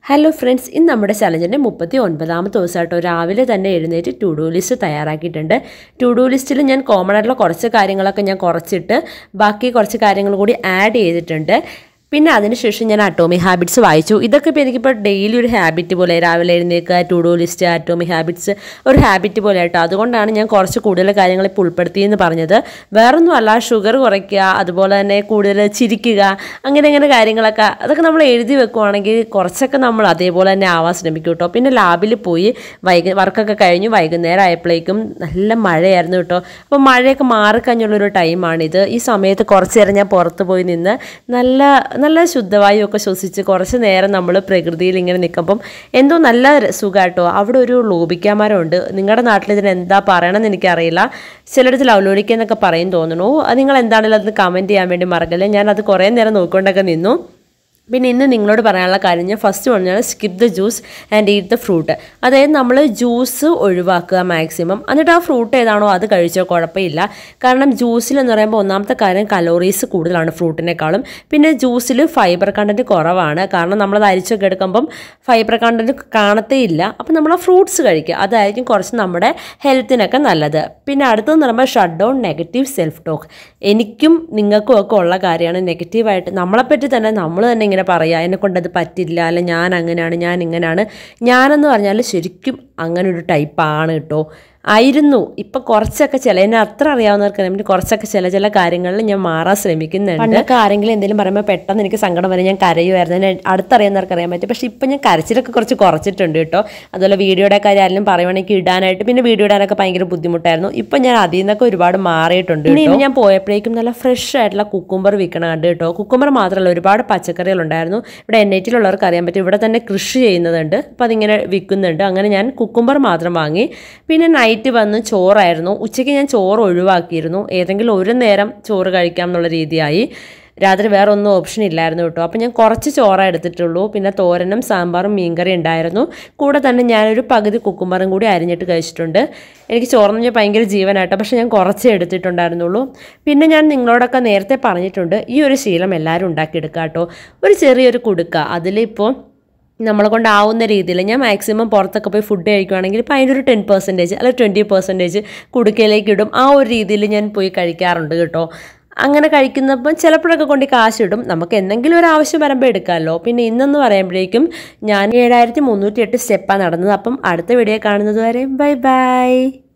hello friends ഇന്ന് നമ്മുടെ ചലഞ്ചിൻ്റെ മുപ്പത്തി ഒൻപതാമത്തെ ദിവസമായിട്ടോ രാവിലെ തന്നെ എഴുന്നേറ്റ് ടു ഡു ലിസ്റ്റ് തയ്യാറാക്കിയിട്ടുണ്ട് ടു ഡു ലിസ്റ്റിൽ ഞാൻ കോമൺ ആയിട്ടുള്ള കുറച്ച് കാര്യങ്ങളൊക്കെ ഞാൻ കുറച്ചിട്ട് ബാക്കി കുറച്ച് കാര്യങ്ങൾ കൂടി ആഡ് ചെയ്തിട്ടുണ്ട് പിന്നെ അതിനുശേഷം ഞാൻ അറ്റോമി ഹാബിറ്റ്സ് വായിച്ചു ഇതൊക്കെ ഇപ്പോൾ എനിക്കിപ്പോൾ ഡെയിലി ഒരു ഹാബിറ്റ് പോലെ രാവിലെ എഴുന്നേൽക്കുക to do list atomic habits ഒരു ഹാബിറ്റ് പോലെ ആയിട്ടോ അതുകൊണ്ടാണ് ഞാൻ കുറച്ച് കൂടുതൽ കാര്യങ്ങൾ ഇപ്പോൾ ഉൾപ്പെടുത്തിയെന്ന് പറഞ്ഞത് വേറൊന്നും അല്ല ഷുഗർ കുറയ്ക്കുക അതുപോലെ തന്നെ കൂടുതൽ ചിരിക്കുക അങ്ങനെ അങ്ങനെ കാര്യങ്ങളൊക്കെ അതൊക്കെ നമ്മൾ എഴുതി വെക്കുവാണെങ്കിൽ കുറച്ചൊക്കെ നമ്മൾ അതേപോലെ തന്നെ ആവാൻ ശ്രമിക്കും കേട്ടോ പിന്നെ ലാബിൽ പോയി വൈകി വർക്കൊക്കെ കഴിഞ്ഞ് വൈകുന്നേരം ആയപ്പോഴേക്കും നല്ല മഴയായിരുന്നു കേട്ടോ അപ്പോൾ മഴയൊക്കെ മാറിക്കഴിഞ്ഞുള്ളൊരു ടൈമാണിത് ഈ സമയത്ത് കുറച്ച് നേരം ഞാൻ പുറത്ത് പോയി നിന്ന് നല്ല നല്ല ശുദ്ധവായു ഒക്കെ ശ്വസിച്ച് കുറച്ച് നേരം നമ്മൾ പ്രകൃതിയിൽ ഇങ്ങനെ നിൽക്കുമ്പം എന്തോ നല്ല സുഖമായിട്ടോ അവിടെ ഒരു ലോപിക്കാമരമുണ്ട് നിങ്ങളുടെ നാട്ടിൽ ഇതിന് എന്താ പറയണമെന്ന് എനിക്കറിയില്ല ചിലടത്ത് ലൗലോലിക്ക എന്നൊക്കെ പറയും തോന്നുന്നു അത് നിങ്ങൾ എന്താണെങ്കിലും അത് കമൻറ്റ് ചെയ്യാൻ വേണ്ടി മറക്കല്ലേ ഞാൻ അത് കുറേ നേരം നോക്കിക്കൊണ്ടൊക്കെ നിന്നു പിന്നെ ഇന്ന് നിങ്ങളോട് പറയാനുള്ള കാര്യം ഞാൻ ഫസ്റ്റ് പറഞ്ഞാൽ skip the juice and eat the fruit അതായത് നമ്മൾ ജ്യൂസ് ഒഴിവാക്കുക മാക്സിമം എന്നിട്ട് ആ ഫ്രൂട്ട് ഏതാണോ അത് കഴിച്ചോ കുഴപ്പമില്ല കാരണം ജ്യൂസിൽ എന്ന് പറയുമ്പോൾ ഒന്നാമത്തെ കാര്യം കലോറീസ് കൂടുതലാണ് ഫ്രൂട്ടിനേക്കാളും പിന്നെ ജ്യൂസിൽ ഫൈബർ കണ്ടൻറ്റ് കുറവാണ് കാരണം നമ്മളത് അരിച്ചൊക്കെ എടുക്കുമ്പം ഫൈബർ കണ്ടൻറ്റ് കാണത്തേ ഇല്ല അപ്പം നമ്മൾ ആ ഫ്രൂട്ട്സ് കഴിക്കുക അതായിരിക്കും കുറച്ച് നമ്മുടെ ഹെൽത്തിനൊക്കെ നല്ലത് പിന്നെ അടുത്തതെന്ന് പറയുമ്പോൾ shut down negative self talk എനിക്കും നിങ്ങൾക്കും ഒക്കെ ഉള്ള കാര്യമാണ് നെഗറ്റീവായിട്ട് നമ്മളെപ്പറ്റി തന്നെ നമ്മൾ തന്നെ ഇങ്ങനെ പറയുക എന്നെ കൊണ്ടത് പറ്റില്ല അല്ല ഞാൻ അങ്ങനെയാണ് ഞാൻ ഇങ്ങനെയാണ് ഞാനെന്ന് പറഞ്ഞാൽ ശരിക്കും അങ്ങനെ ഒരു ടൈപ്പാണ് കേട്ടോ ആയിരുന്നു ഇപ്പം കുറച്ചൊക്കെ ചില എന്നെ അത്ര അറിയാവുന്നവർക്ക് പിന്നെ കുറച്ചൊക്കെ ചില ചില കാര്യങ്ങളിൽ ഞാൻ മാറാൻ ശ്രമിക്കുന്നുണ്ട് പണ്ടൊക്കെ ആരെങ്കിലും എന്തെങ്കിലും പറയുമ്പോൾ പെട്ടെന്ന് എനിക്ക് സങ്കടം വരെ ഞാൻ കരയുമായിരുന്നു എന്നെ അടുത്തറിയുന്നവർക്ക് അറിയാൻ പറ്റും പക്ഷേ ഇപ്പം ഞാൻ കരച്ചിലൊക്കെ കുറച്ച് കുറച്ചിട്ടുണ്ട് കേട്ടോ അതുപോലെ വീഡിയോയുടെ കാര്യം ആരെങ്കിലും പറയുവാണെങ്കിൽ ഇടാനായിട്ട് പിന്നെ വീഡിയോ ഇടാനൊക്കെ ഭയങ്കര ബുദ്ധിമുട്ടായിരുന്നു ഇപ്പം ഞാൻ അതിൽ നിന്നൊക്കെ ഒരുപാട് മാറിയിട്ടുണ്ട് പിന്നെ ഇനി ഞാൻ പോയപ്പോഴേക്കും നല്ല ഫ്രഷ് ആയിട്ടുള്ള കുക്കുംബർ വിൽക്കണ കണ്ട് കേട്ടോ കുക്കുംബർ മാത്രമല്ല ഒരുപാട് പച്ചക്കറികളുണ്ടായിരുന്നു ഇവിടെ എൻ ഐ ടിയിലുള്ളവർക്ക് അറിയാൻ പറ്റും ഇവിടെ തന്നെ കൃഷി ചെയ്യുന്നതുണ്ട് അപ്പം അതിങ്ങനെ വിൽക്കുന്നുണ്ട് അങ്ങനെ ഞാൻ കുക്കുംബർ മാത്രം വാങ്ങി പിന്നെ നൈറ്റ് വന്ന് ചോറായിരുന്നു ഉച്ചയ്ക്ക് ഞാൻ ചോറ് ഒഴിവാക്കിയിരുന്നു ഏതെങ്കിലും ഒരു നേരം ചോറ് കഴിക്കാം എന്നുള്ള രീതിയായി രാത്രി വേറെ ഒന്നും ഓപ്ഷൻ ഇല്ലായിരുന്നു കേട്ടോ അപ്പം ഞാൻ കുറച്ച് ചോറ എടുത്തിട്ടുള്ളൂ പിന്നെ തോരനും സാമ്പാറും മീൻകറി ഉണ്ടായിരുന്നു കൂടെ തന്നെ ഞാനൊരു പകുതി കുക്കുമ്പറും കൂടി അരിഞ്ഞിട്ട് കഴിച്ചിട്ടുണ്ട് എനിക്ക് ചോറെന്ന് ഞാൻ ഭയങ്കര ജീവനായിട്ടോ പക്ഷേ ഞാൻ കുറച്ചേ എടുത്തിട്ടുണ്ടായിരുന്നുള്ളൂ പിന്നെ ഞാൻ നിങ്ങളോടൊക്കെ നേരത്തെ പറഞ്ഞിട്ടുണ്ട് ഈ ഒരു ശീലം എല്ലാവരും ഉണ്ടാക്കിയെടുക്കുക കേട്ടോ ഒരു ചെറിയൊരു കുടുക്ക അതിലിപ്പോൾ നമ്മളെ കൊണ്ടാവുന്ന രീതിയിൽ ഞാൻ മാക്സിമം പുറത്തൊക്കെ പോയി ഫുഡ് കഴിക്കുകയാണെങ്കിൽ ഇപ്പോൾ അതിൻ്റെ ഒരു ടെൻ പെർസെൻറ്റേജ് അല്ലെങ്കിൽ ട്വൻറ്റി പെർസെൻറ്റേജ് കുടുക്കയിലേക്ക് ഇടും ആ ഒരു രീതിയിൽ ഞാൻ പോയി കഴിക്കാറുണ്ട് കേട്ടോ അങ്ങനെ കഴിക്കുന്നപ്പം ചിലപ്പോഴൊക്കെ കൊണ്ട് കാശിടും നമുക്ക് എന്തെങ്കിലും ഒരു ആവശ്യം വരുമ്പോൾ എടുക്കാമല്ലോ പിന്നെ ഇന്നെന്ന് പറയുമ്പോഴേക്കും ഞാൻ ഏഴായിരത്തി മുന്നൂറ്റി എട്ട് സ്റ്റെപ്പാണ് നടന്നത് അപ്പം അടുത്ത വീഡിയോ കാണുന്നത് വരെ ബൈ ബൈ